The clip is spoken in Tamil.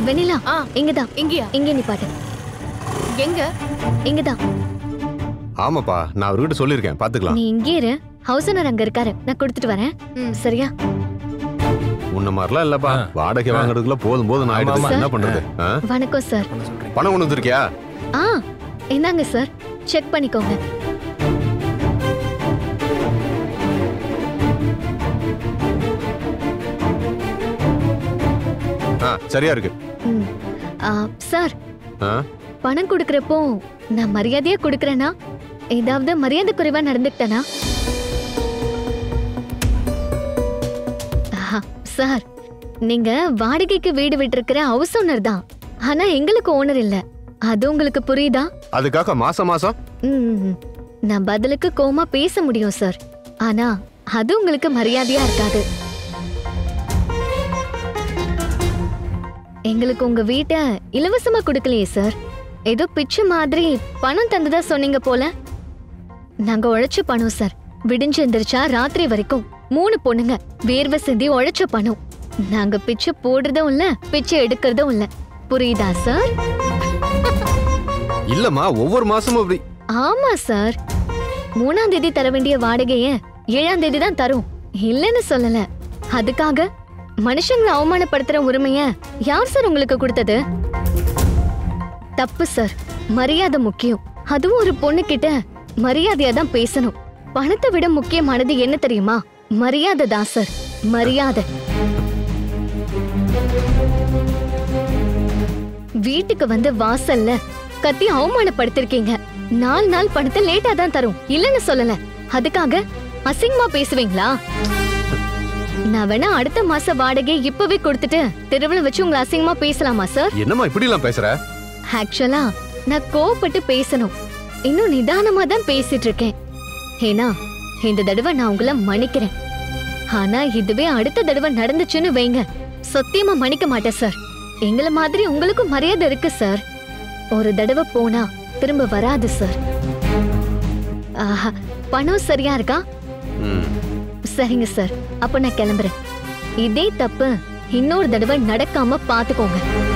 வெண்ணிலா ஆ இங்கதான் இங்கயா இங்க நீ பாட்டு எங்க இங்கதான் ஆமாப்பா நான் அவர்கிட்ட சொல்லியிருக்கேன் பாத்துக்கலாம் நீ இங்கே இரு ஹவுஸ் ஓனர் அங்க இருக்காரு நான் கொடுத்துட்டு வரேன் ம். சரியா உன்ன மாதிரிலாம் இல்லப்பா ஆ. வாடகை வாங்குறதுக்குள்ள போதும் போதும் ஆமா, ஆயிடுது ஆமா. என்ன பண்றது ஆ? வணக்கம் சார் பண்ண சொல்றேன் பணம் கொண்டு வந்திருக்கியா ஆ இந்தாங்க சார் செக் பண்ணிக்கோங்க ஆ சரியா இருக்கு ம். ஆ, சார் ஆ? பணம் கொடுக்கறப்போ நான் மரியாதையா கொடுக்கறேனா ஏதாவது மரியாதை குறைவா நடந்துக்கிட்டனா ஆஹா, சார் நீங்க வாடகைக்கு வீடு விட்டிருக்கிற ஹவுஸ் ஓனர் தான் ஆனா எங்களுக்கு ஓனர் இல்ல அது உங்களுக்கு புரியுதா அதுக்காக மாசம் மாசம் ம், நான் பதிலுக்கு கோமா பேச முடியும் சார் ஆனா அது உங்களுக்கு மரியாதையா இருக்காது எங்களுக்கு உங்க வீட்டை இலவசமா கொடுக்கலையே சார் ஏதோ பிச்சை மாதிரி பணம் தந்ததா சொன்னீங்க போல நாங்க உழைச்ச பணம் சார் விடிஞ்சு எந்திரிச்சா ராத்திரி வரைக்கும் மூணு பொண்ணுங்க வேர்வை சிந்தி உழைச்ச பணம் நாங்க பிச்சை போடுறதும் இல்ல பிச்சை எடுக்கிறதும் இல்ல புரியுதா சார் இல்லம்மா ஒவ்வொரு மாசமும் இப்படி ஆமா சார் மூணாம் தேதி தர வேண்டிய வாடகைய ஏழாம் தேதி தான் தரும் இல்லைன்னு சொல்லல அதுக்காக மனுஷங்களை அவமானப்படுத்துற உரிமைய யார் சார் உங்களுக்கு கொடுத்தது தப்பு சார் மரியாதை முக்கியம் அதுவும் ஒரு பொண்ணு கிட்ட மரியாதையா தான் பேசணும் பணத்தை விட முக்கியமானது என்ன தெரியுமா மரியாதை தான் சார் மரியாதை வீட்டுக்கு வந்து வாசல்ல கத்தி அவமானப்படுத்திருக்கீங்க நாலு நாள் பணத்தை லேட்டா தான் தரும் இல்லன்னு சொல்லல அதுக்காக அசிங்கமா பேசுவீங்களா நான் வேணா அடுத்த மாச வாடகை இப்பவே கொடுத்துட்டு தெருவுல வச்சு உங்களை அசிங்கமா பேசலாமா சார் என்னம்மா இப்படி எல்லாம் பேசுற ஆக்சுவலா நான் கோவப்பட்டு பேசணும் இன்னும் நிதானமா தான் பேசிட்டு இருக்கேன் ஏன்னா இந்த தடவை நான் உங்களை மன்னிக்கிறேன் ஆனா இதுவே அடுத்த தடவை நடந்துச்சுன்னு வைங்க சத்தியமா மன்னிக்க மாட்டேன் சார் எங்கள மாதிரி உங்களுக்கும் மரியாதை இருக்கு சார் ஒரு தடவை போனா திரும்ப வராது சார் ஆஹா பணம் சரியா இருக்கா ம். சரிங்க சார் அப்ப நான் கிளம்புறேன் இதே தப்பு இன்னொரு தடவை நடக்காம பாத்துக்கோங்க